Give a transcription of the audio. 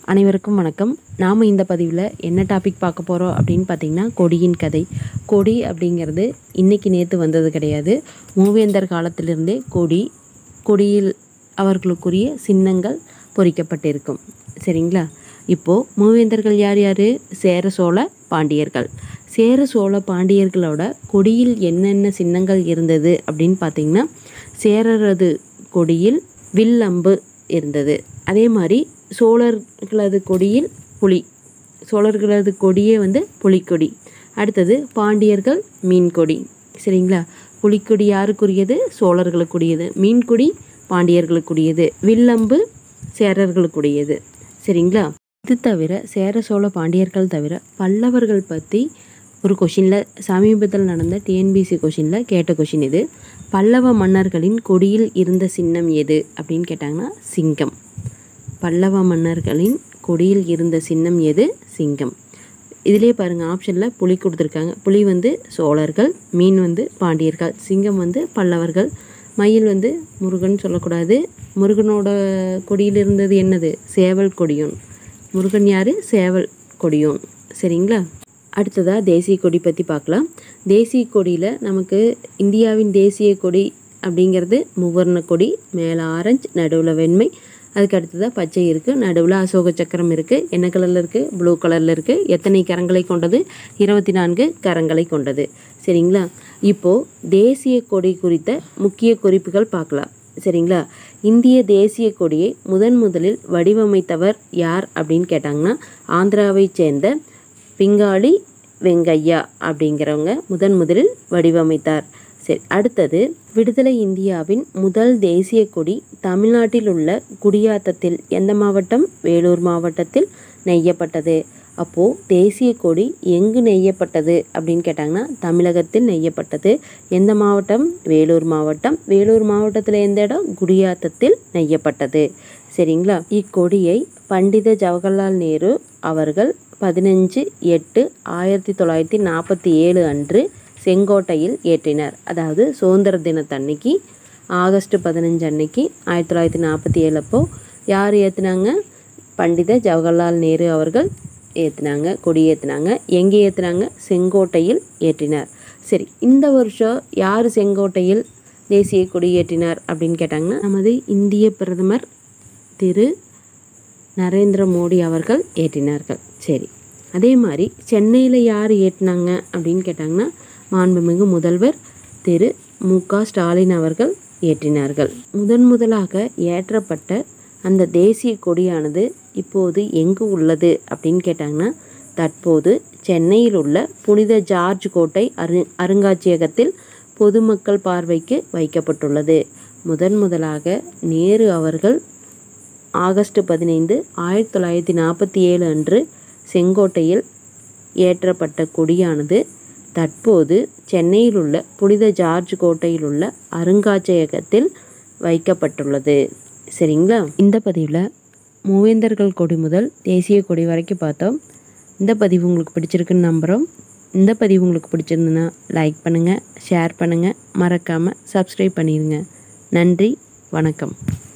அனைவருக்கும் வணக்கம் நாம் இந்த பதிவில் என்ன டாபிக் பார்க்க போகிறோம் அப்படின்னு பார்த்தீங்கன்னா கொடியின் கதை கொடி அப்படிங்கிறது இன்றைக்கி நேற்று வந்தது கிடையாது மூவேந்தர் காலத்திலிருந்தே கொடி கொடியில் அவர்களுக்குரிய சின்னங்கள் பொறிக்கப்பட்டிருக்கும் சரிங்களா இப்போது மூவேந்தர்கள் யார் யார் சேர சோழ பாண்டியர்கள் சேர சோழ பாண்டியர்களோட கொடியில் என்னென்ன சின்னங்கள் இருந்தது அப்படின்னு பார்த்தீங்கன்னா சேரரது கொடியில் வில்லம்பு இருந்தது அதே மாதிரி சோழர்களது கொடியில் புலி சோழர்களது கொடியே வந்து புலிக்கொடி அடுத்தது பாண்டியர்கள் மீன்கொடி சரிங்களா புலிக்கொடி யாருக்குரியது சோழர்களுக்குரியது மீன்கொடி பாண்டியர்களுக்குரியது வில்லம்பு சேரர்களுக்குரியது சரிங்களா இது தவிர சேர சோழ பாண்டியர்கள் தவிர பல்லவர்கள் பற்றி ஒரு கொஷினில் சமீபத்தில் நடந்த டிஎன்பிசி கொஷினில் கேட்ட கொஷின் இது பல்லவ மன்னர்களின் கொடியில் இருந்த சின்னம் எது அப்படின்னு கேட்டாங்கன்னா சிங்கம் பல்லவ மன்னர்களின் கொடியில் இருந்த சின்னம் எது சிங்கம் இதிலே பாருங்கள் ஆப்ஷனில் புலி கொடுத்துருக்காங்க புலி வந்து சோழர்கள் மீன் வந்து பாண்டியர்கள் சிங்கம் வந்து பல்லவர்கள் மயில் வந்து முருகன் சொல்லக்கூடாது முருகனோட கொடியில் இருந்தது என்னது சேவல் கொடியோன் முருகன் யார் சேவல் கொடியோன் சரிங்களா அடுத்ததாக தேசிய கொடி பற்றி பார்க்கலாம் தேசிய கொடியில் நமக்கு இந்தியாவின் தேசிய கொடி அப்படிங்கிறது முவர்ண கொடி மேலே ஆரஞ்சு நடுவில் வெண்மை அதுக்கு அடுத்ததாக பச்சை இருக்குது நடுவில் அசோக சக்கரம் இருக்குது என்ன கலரில் இருக்குது ப்ளூ கலரில் இருக்குது எத்தனை கரங்களை கொண்டது இருபத்தி நான்கு கரங்களை கொண்டது சரிங்களா இப்போது தேசிய கொடி குறித்த முக்கிய குறிப்புகள் பார்க்கலாம் சரிங்களா இந்திய தேசிய கொடியை முதன் முதலில் வடிவமைத்தவர் யார் அப்படின்னு கேட்டாங்கன்னா ஆந்திராவைச் சேர்ந்த பிங்காளி வெங்கையா அப்படிங்கிறவங்க முதன் முதலில் வடிவமைத்தார் சரி அடுத்தது விடுதலை இந்தியாவின் முதல் தேசிய கொடி தமிழ்நாட்டில் உள்ள குடியாத்தத்தில் எந்த மாவட்டம் வேலூர் மாவட்டத்தில் நெய்யப்பட்டது அப்போது தேசிய கொடி எங்கு நெய்யப்பட்டது அப்படின்னு கேட்டாங்கன்னா தமிழகத்தில் நெய்யப்பட்டது எந்த மாவட்டம் வேலூர் மாவட்டம் வேலூர் மாவட்டத்தில் எந்த இடம் குடியாத்தத்தில் நெய்யப்பட்டது சரிங்களா இக்கொடியை பண்டித ஜவஹர்லால் நேரு அவர்கள் பதினஞ்சு எட்டு ஆயிரத்தி தொள்ளாயிரத்தி நாற்பத்தி ஏழு அன்று செங்கோட்டையில் ஏற்றினார் அதாவது சுதந்திர தினத்தன்னைக்கு ஆகஸ்ட் பதினஞ்சு அன்னைக்கு ஆயிரத்தி தொள்ளாயிரத்தி நாற்பத்தி ஏழு அப்போ யார் ஏற்றுனாங்க பண்டித ஜவஹர்லால் நேரு அவர்கள் ஏற்றுனாங்க கொடி ஏற்றுனாங்க எங்கே ஏற்றுனாங்க செங்கோட்டையில் ஏற்றினார் சரி இந்த வருஷம் யார் செங்கோட்டையில் தேசிய கொடி ஏற்றினார் அப்படின்னு கேட்டாங்கன்னா நமது இந்திய பிரதமர் திரு நரேந்திர மோடி அவர்கள் ஏற்றினார்கள் சரி அதே மாதிரி சென்னையில் யார் ஏற்றினாங்க அப்படின்னு கேட்டாங்கன்னா மாண்புமிகு முதல்வர் திரு மு க ஸ்டாலின் அவர்கள் ஏற்றினார்கள் முதன் முதலாக ஏற்றப்பட்ட அந்த தேசிய கொடியானது இப்போது எங்கு உள்ளது அப்படின்னு கேட்டாங்கன்னா தற்போது சென்னையில் உள்ள புனித ஜார்ஜ் கோட்டை அரு அருங்காட்சியகத்தில் பொதுமக்கள் பார்வைக்கு வைக்கப்பட்டுள்ளது முதன் முதலாக நேரு அவர்கள் ஆகஸ்ட் பதினைந்து ஆயிரத்தி தொள்ளாயிரத்தி நாற்பத்தி ஏழு அன்று செங்கோட்டையில் ஏற்றப்பட்ட கொடியானது தற்போது சென்னையில் உள்ள புனித ஜார்ஜ் கோட்டையில் உள்ள அருங்காட்சியகத்தில் வைக்கப்பட்டுள்ளது சரிங்களா இந்த பதிவில் மூவேந்தர்கள் கொடி முதல் தேசிய கொடி வரைக்கும் பார்த்தோம் இந்த பதிவு உங்களுக்கு பிடிச்சிருக்குன்னு நம்புகிறோம் இந்த பதிவு உங்களுக்கு பிடிச்சிருந்துன்னா லைக் பண்ணுங்கள் ஷேர் பண்ணுங்கள் மறக்காமல் சப்ஸ்கிரைப் பண்ணிடுங்க நன்றி வணக்கம்